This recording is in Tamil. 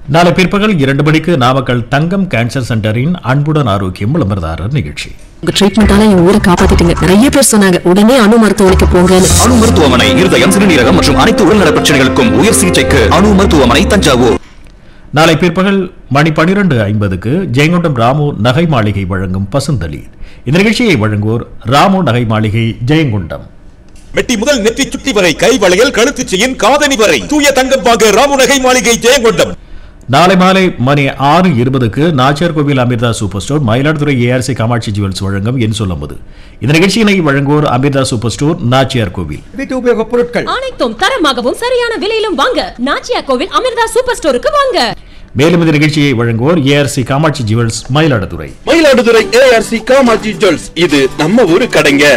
நாளை பிற்பகல் இரண்டு மணிக்கு நாமக்கல் தங்கம் கேன்சர் சென்டரின் அன்புடன் ஆரோக்கியம் விளம்பரதாரர் நிகழ்ச்சி உங்க ட்ரீட்மெண்டால என் உயிரை காப்பாத்திட்டீங்க நிறைய பேர் சொன்னாங்க உடனே அணு மருத்துவமனைக்கு போங்கன்னு அணு மருத்துவமனை இருதயம் சிறுநீரகம் மற்றும் அனைத்து உடல்நல பிரச்சனைகளுக்கும் உயர் சிகிச்சைக்கு அணு மருத்துவமனை தஞ்சாவூர் நாளை பிற்பகல் மணி பனிரெண்டு ஐம்பதுக்கு ஜெயங்கொண்டம் ராமு நகை மாளிகை வழங்கும் பசுந்தளி இந்த நிகழ்ச்சியை வழங்குவோர் ராமு நகை மாளிகை ஜெயங்கொண்டம் மெட்டி முதல் நெற்றி சுட்டி வரை கை வளையல் கழுத்து செயின் காதணி வரை தூய தங்கம் வாங்க ராமுநகை மாளிகை ஜெயங்கொண்டம் நாளை மாலை மணி ஆறு இருபதுக்கு Nachiyar Koil Amirtha super store Mayiladuthurai ARC Kamatchi jewels வழங்கும் என் சொல்லும்போது இந்த நிகழ்ச்சியினை வழங்குவோர் அமிர்தா சூப்பர் ஸ்டோர் நாச்சியார் கோவில் வீட்டு உபயோகப் பொருட்கள் அனைத்தும் தரமாகவும் சரியான விலையிலும் வாங்க நாச்சியா கோவில் அமிர்தா சூப்பர் ஸ்டோருக்கு வாங்க மேலும் இந்த நிகழ்ச்சியை வழங்குவோர் ARC Kamatchi jewels Mayiladuthurai Mayiladuthurai ARC Kamatchi jewels இது நம்ம ஊரு கடைங்க